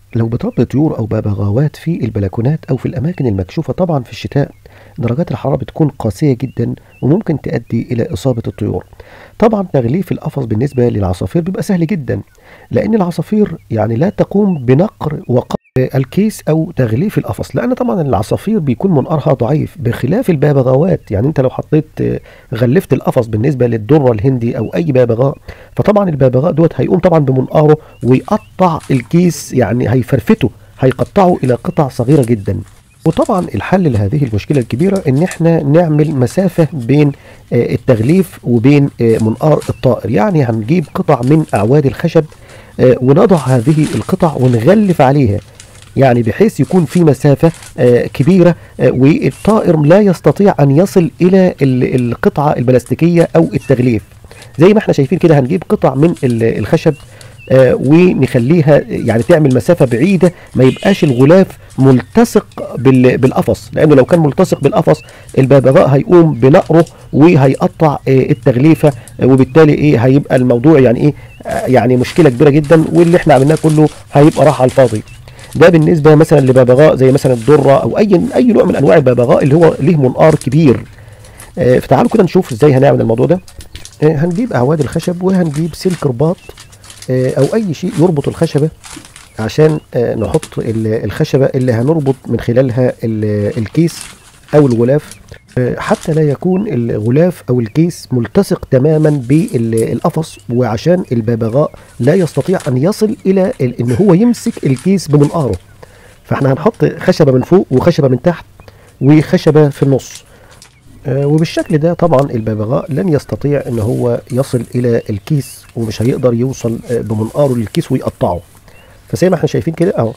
لو بتربي طيور أو ببغاوات في البلكونات أو في الأماكن المكشوفة طبعا في الشتاء درجات الحرارة بتكون قاسية جدا وممكن تؤدي إلى إصابة الطيور طبعا تغليف القفص بالنسبة للعصافير بيبقى سهل جدا لأن العصافير يعني لا تقوم بنقر وقر الكيس أو تغليف القفص لأن طبعا العصافير بيكون منقارها ضعيف بخلاف الببغاوات يعني أنت لو حطيت آه، غلفت القفص بالنسبة للدرة الهندي أو أي ببغاء فطبعا الببغاء دوت هيقوم طبعا بمنقاره ويقطع الكيس يعني هيفرفته هيقطعه إلى قطع صغيرة جدا وطبعا الحل لهذه المشكلة الكبيرة ان احنا نعمل مسافة بين آه، التغليف وبين آه، منقار الطائر يعني هنجيب قطع من اعواد الخشب آه، ونضع هذه القطع ونغلف عليها يعني بحيث يكون في مسافة آه، كبيرة آه، والطائر لا يستطيع أن يصل إلى ال- القطعة البلاستيكية أو التغليف زي ما احنا شايفين كده هنجيب قطع من ال- الخشب آه، ونخليها يعني تعمل مسافة بعيدة ما يبقاش الغلاف ملتصق بال- بالقفص لأنه لو كان ملتصق بالقفص الببغاء هيقوم بنقره وهيقطع آه، التغليفة آه، وبالتالي ايه هيبقى الموضوع يعني ايه آه، يعني مشكلة كبيرة جدا واللي احنا عملناه كله هيبقى راح على الفاضي ده بالنسبه مثلا لببغاء زي مثلا الدره او اي اي نوع من انواع الببغاء اللي هو ليه منقار كبير آه، فتعالوا كده نشوف ازاي هنعمل الموضوع ده آه، هنجيب اعواد الخشب وهنجيب سلك رباط آه، او اي شيء يربط الخشبه عشان آه، نحط ال- الخشبه اللي هنربط من خلالها ال- الكيس او الغلاف آه، حتى لا يكون الغلاف او الكيس ملتصق تماما بالقفص وعشان الببغاء لا يستطيع ان يصل الى ال- ان هو يمسك الكيس بمنقاره فاحنا هنحط خشبه من فوق وخشبه من تحت وخشبه في النص آه، وبالشكل ده طبعا الببغاء لن يستطيع ان هو يصل الى الكيس ومش هيقدر يوصل آه، بمنقاره للكيس ويقطعه فزي ما احنا شايفين كده اهو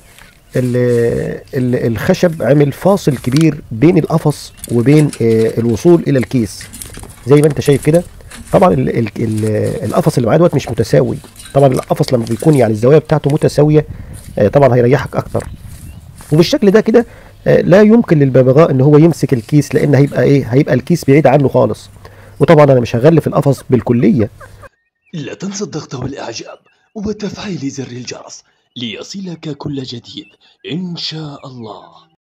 ال- ال- الخشب عمل فاصل كبير بين القفص وبين آه، الوصول الى الكيس زي ما انت شايف كده طبعا ال- ال- ال- القفص اللي معاه دوت مش متساوي طبعا القفص لما بيكون يعني الزوايا بتاعته متساويه آه، طبعا هيريحك اكتر وبالشكل ده كده آه، لا يمكن للببغاء ان هو يمسك الكيس لان هيبقى ايه هيبقى الكيس بعيد عنه خالص وطبعا انا مش هغلف القفص بالكليه لا تنسى الضغط والإعجاب وتفعيل زر الجرس ليصلك كل جديد إن شاء الله